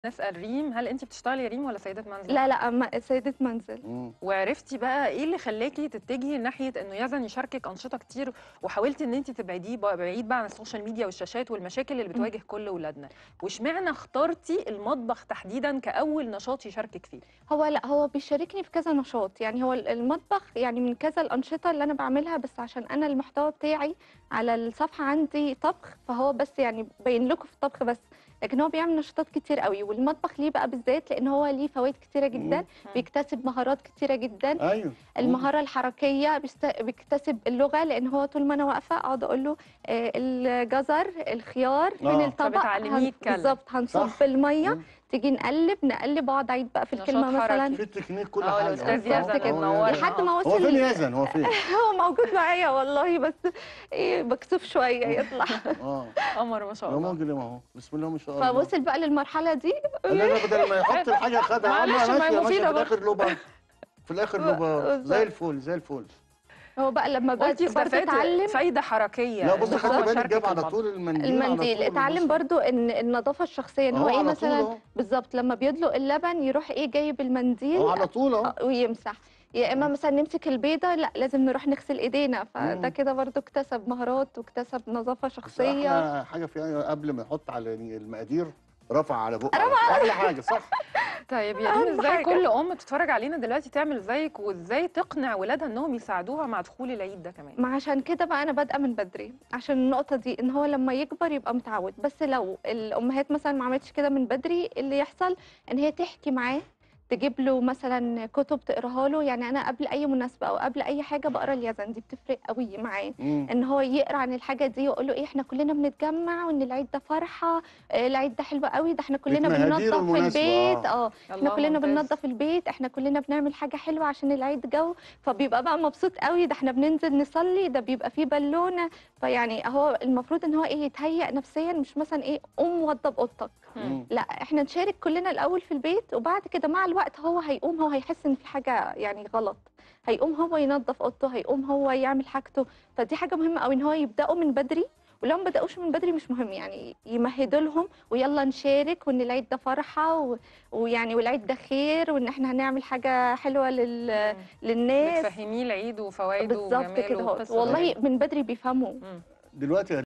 نسأل ريم هل انت بتشتغلي يا ريم ولا سيدة منزل؟ لا لا ما- سيدة منزل مم. وعرفتي بقى ايه اللي خلاكي تتجهي ناحيه انه يزن يشاركك انشطه كتير وحاولتي ان انت تبعديه بقى بعيد بقى عن السوشيال ميديا والشاشات والمشاكل اللي بتواجه كل ولادنا واشمعنى اخترتي المطبخ تحديدا كاول نشاط يشاركك فيه هو لا هو بيشاركني في كذا نشاط يعني هو المطبخ يعني من كذا الأنشطة اللي أنا بعملها بس عشان أنا المحتوى بتاعي على الصفحة عندي طبخ فهو بس يعني باين لكم في الطبخ بس لكن هو بيعمل نشاطات كتير قوي والمطبخ ليه بقى بالذات لأن هو ليه فوائد كتيرة جدا مم. بيكتسب مهارات كتيرة جدا ايوه المهارة الحركية بيست- بيكتسب اللغة لأن هو طول ما أنا واقفة أقعد أقول له آه، الجزر الخيار فين آه. الطبق فبتعلميه هن- يتكلم. بالظبط هنصب صح. المية مم. تيجي نقلب نقلب أقعد أعيد بقى في نشاط الكلمة مثلا حركي. في التكنيك كل اه حاجه الاستاذ بالظبط يزن كده. منورنا لحد ما هو وصل فين يزن هو فين هو موجود معايا والله بس إيه بكسف شوية يطلع اه قمر ما شاء هو الله مجرم اهو بسم الله ما شاء الله فوصل بقى للمرحلة دي لا لا بدل ما يحط الحاجه خدها معلش، عملها ما هي ماشيه ماشيه مفيدة في برضه. الاخر له باظ في الاخر له باظ بالظبط. زي الفل زي الفل هو بقى لما قلتي بدأت برضه استفاد اتعلم فايده حركيه لا بص إن خلي هو بالك يشاركك جاب على المطبخ. طول المنديل على المنديل طول اتعلم بص. برضو ان النظافه الشخصيه ان أهو هو ايه على طول مثلا أهو. بالظبط لما بيدلق اللبن يروح ايه جايب المنديل أهو على طول اهو آه، ويمسح يا اما مثلا نمسك البيضه لا لازم نروح نغسل ايدينا فده مم. كده برضو اكتسب مهارات واكتسب نظافه بس شخصيه احلى حاجه فيها قبل ما يحط على المقادير رفع على بقه رفع احلى حاجه صح طيب يا ريم أهم ازاي حاجة. كل ام تتفرج علينا دلوقتي تعمل زيك وازاي تقنع ولادها انهم يساعدوها مع دخول العيد ده كمان ما عشان كده بقى انا بادئه من بدري عشان النقطه دي ان هو لما يكبر يبقى متعود بس لو الامهات مثلا ما عملتش كده من بدري اللي يحصل ان هي تحكي معاه تجيب له مثلا كتب تقراها له يعني انا قبل اي مناسبه او قبل اي حاجه بقرا اليزن دي بتفرق قوي معاه مم. ان هو يقرا عن الحاجه دي ويقول له ايه احنا كلنا بنتجمع وان العيد ده فرحه آه، العيد ده حلو قوي ده احنا كلنا بتمهديله بننظف في المناسبة، البيت آه. اه احنا الله كلنا ممتاز. بننظف البيت احنا كلنا بنعمل حاجه حلوه عشان العيد جو فبيبقى بقى مبسوط قوي ده احنا بننزل نصلي ده بيبقى فيه بالونه فيعني هو المفروض ان هو ايه يتهيأ نفسيا مش مثلا ايه قوم وضب اوضتك مم. لا احنا نشارك كلنا الاول في البيت وبعد كده مع الوقت هو هيقوم هو هيحس ان في حاجه يعني غلط هيقوم هو ينظف اوضته هيقوم هو يعمل حاجته فدي حاجه مهمه قوي ان هو يبداوا من بدري ولو ما بداوش من بدري مش مهم يعني يمهدوا لهم ويلا نشارك وان العيد ده فرحه و... ويعني والعيد ده خير وان احنا هنعمل حاجه حلوه لل... للناس بتفهميه العيد وفوائده بالظبط وجماله كده اهوت. والقصة والله دي. من بدري بيفهموا مم. دلوقتي